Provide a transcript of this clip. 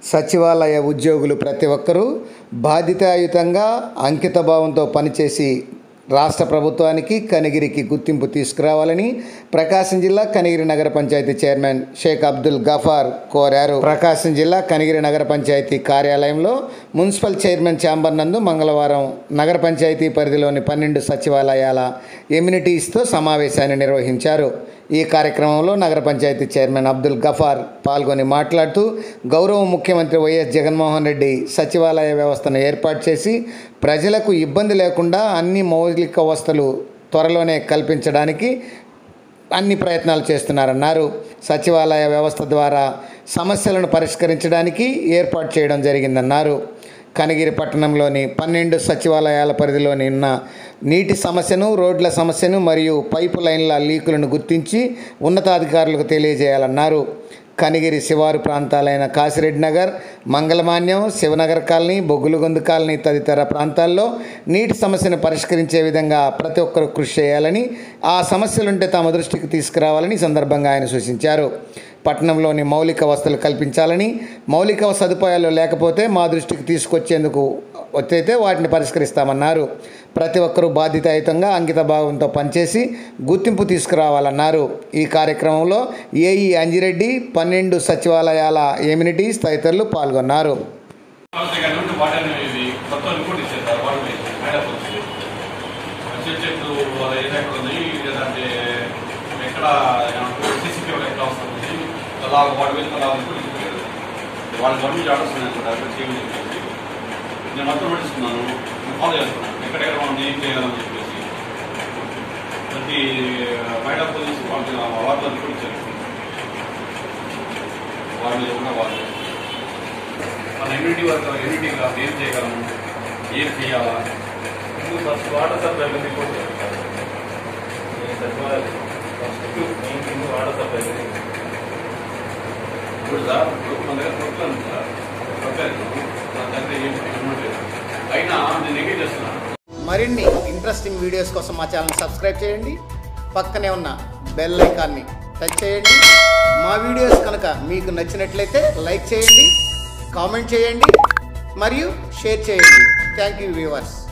సచివాలయ ఉద్యోగులు ప్రతి ఒక్కరూ బాధ్యతాయుతంగా అంకితభావంతో పనిచేసి రాష్ట్ర ప్రభుత్వానికి కనిగిరికి గుర్తింపు తీసుకురావాలని ప్రకాశం జిల్లా కనిగిరి నగర పంచాయతీ చైర్మన్ షేక్ అబ్దుల్ గఫార్ కోరారు ప్రకాశం జిల్లా కనిగిరి నగర పంచాయతీ కార్యాలయంలో మున్సిపల్ చైర్మన్ ఛాంబర్ నందు మంగళవారం నగర పంచాయతీ పరిధిలోని పన్నెండు సచివాలయాల ఎమ్యూనిటీస్తో సమావేశాన్ని నిర్వహించారు ఈ కార్యక్రమంలో నగర పంచాయతీ చైర్మన్ అబ్దుల్ గఫార్ పాల్గొని మాట్లాడుతూ గౌరవ ముఖ్యమంత్రి వైఎస్ జగన్మోహన్ రెడ్డి సచివాలయ వ్యవస్థను ఏర్పాటు చేసి ప్రజలకు ఇబ్బంది లేకుండా అన్ని మౌలిక వసతులు త్వరలోనే కల్పించడానికి అన్ని ప్రయత్నాలు చేస్తున్నారన్నారు సచివాలయ వ్యవస్థ ద్వారా సమస్యలను పరిష్కరించడానికి ఏర్పాటు చేయడం జరిగిందన్నారు కనగిరి పట్టణంలోని పన్నెండు సచివాలయాల పరిధిలోని ఉన్న నీటి సమస్యను రోడ్ల సమస్యను మరియు పైపు లైన్ల లీకులను గుర్తించి ఉన్నతాధికారులకు తెలియజేయాలన్నారు కనిగిరి శివారు ప్రాంతాలైన కాసిరెడ్డి నగర్ మంగళమాన్యం శివనగర్ కాలనీ బొగ్గులగొందు కాలనీ తదితర ప్రాంతాల్లో నీటి సమస్యను పరిష్కరించే విధంగా ప్రతి ఒక్కరూ కృషి చేయాలని ఆ సమస్యలుంటే తమ దృష్టికి తీసుకురావాలని ఈ సందర్భంగా ఆయన సూచించారు పట్టణంలోని మౌలిక వసతులు కల్పించాలని మౌలిక సదుపాయాలు లేకపోతే మా దృష్టికి తీసుకొచ్చేందుకు వచ్చైతే వాటిని పరిష్కరిస్తామన్నారు ప్రతి ఒక్కరూ బాధ్యతాయుతంగా అంకిత భావంతో పనిచేసి గుర్తింపు తీసుకురావాలన్నారు ఈ కార్యక్రమంలో ఏఈ అంజిరెడ్డి పన్నెండు సచివాలయాల ఎమ్యూనిటీస్ తదితరులు పాల్గొన్నారు నమస్తే కానీ ఉంటే వాటర్ ఇది మొత్తం రిపోర్ట్ ఇచ్చేస్తారు వాటర్ మేడప్ వచ్చి చెట్లు అది ఏదో ఎక్కడ ఉంది లేదంటే ఎక్కడ సీసీ కెమెరా ఎక్కడ వస్తుంది అలా వాటర్ వేసి అలా రిపోర్ట్ ఇచ్చారు వాళ్ళ గవర్నమెంట్ ఆర్డర్స్ ఉన్నాయనుకుంటారు అక్కడ చేయమని చెప్పేసి నేను మొత్తం పట్టిస్తున్నాను నేను ఫాలో చేస్తున్నాను ఎక్కడెక్కడ మనం ఏం చేయాలని చెప్పేసి ప్రతి మేడప్ పోలీసు వాళ్ళకి వాటర్ రిపోర్ట్ ఇచ్చారు వాళ్ళ మీద ఉన్న వాళ్ళు మన ఎమ్యూనిటీ వర్క్ ఎమ్యూనిటీ కాదు ఏం చేయగలము ఏం చేయాలా ముందు ఫస్ట్ వాటర్ సప్లై ఉంది కూడా సచివాలయం ఫస్ట్ మెయిన్ కింద వాటర్ సప్లై ఇప్పుడు సార్ ఇప్పుడు మన దగ్గర ప్రొక్లర్ ఉంది సార్ ప్రొక్లర్ మన దగ్గర ఏం అమౌంట్ లేదు అయినా నేను ఎంగేజ్ చేస్తున్నాను మరిన్ని ఇంట్రెస్టింగ్ వీడియోస్ కోసం మా ఛానల్ సబ్స్క్రైబ్ చేయండి పక్కనే ఉన్న బెల్ ఐకాన్ని టచ్ చేయండి మా వీడియోస్ కనుక మీకు నచ్చినట్లయితే లైక్ చేయండి కామెంట్ చేయండి మరియు షేర్ చేయండి థ్యాంక్ యూ వ్యూవర్స్